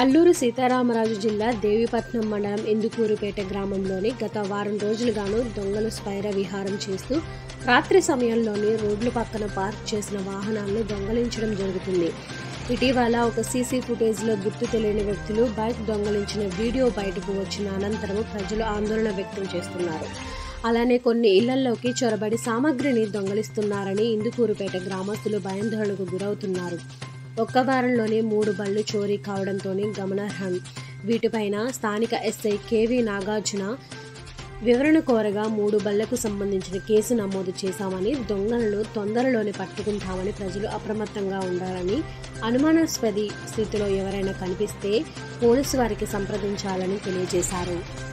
అల్లూరు సీతారామరాజు జిల్లా దేవీపట్నం మండలం ఇందుకూరుపేట గ్రామంలోని గత వారం రోజులుగాను దొంగలు స్పైర విహారం చేస్తూ రాత్రి సమయంలోని రోడ్ల పక్కన పార్క్ చేసిన వాహనాలను దొంగలించడం జరుగుతుంది ఇటీవల ఒక సీసీ ఫుటేజ్లో గుర్తు తెలియని వ్యక్తులు బైక్ దొంగలించిన వీడియో బయటకు వచ్చిన అనంతరం ప్రజలు ఆందోళన వ్యక్తం చేస్తున్నారు అలానే కొన్ని ఇళ్లల్లోకి చొరబడి సామగ్రిని దొంగలిస్తున్నారని ఇందుకూరుపేట గ్రామస్తులు భయాందోళనకు గురవుతున్నారు ఒక్క వారంలోనే మూడు బళ్ళు చోరీ కావడంతోనే గమనార్హం వీటిపైన స్థానిక ఎస్ఐ కేవీ నాగార్జున వివరణ కోరగా మూడు బళ్లకు సంబంధించిన కేసు నమోదు చేశామని దొంగలను తొందరలోనే పట్టుకుంటామని ప్రజలు అప్రమత్తంగా ఉండాలని అనుమానాస్పది స్థితిలో ఎవరైనా కనిపిస్తే పోలీసు వారికి సంప్రదించాలని తెలియజేశారు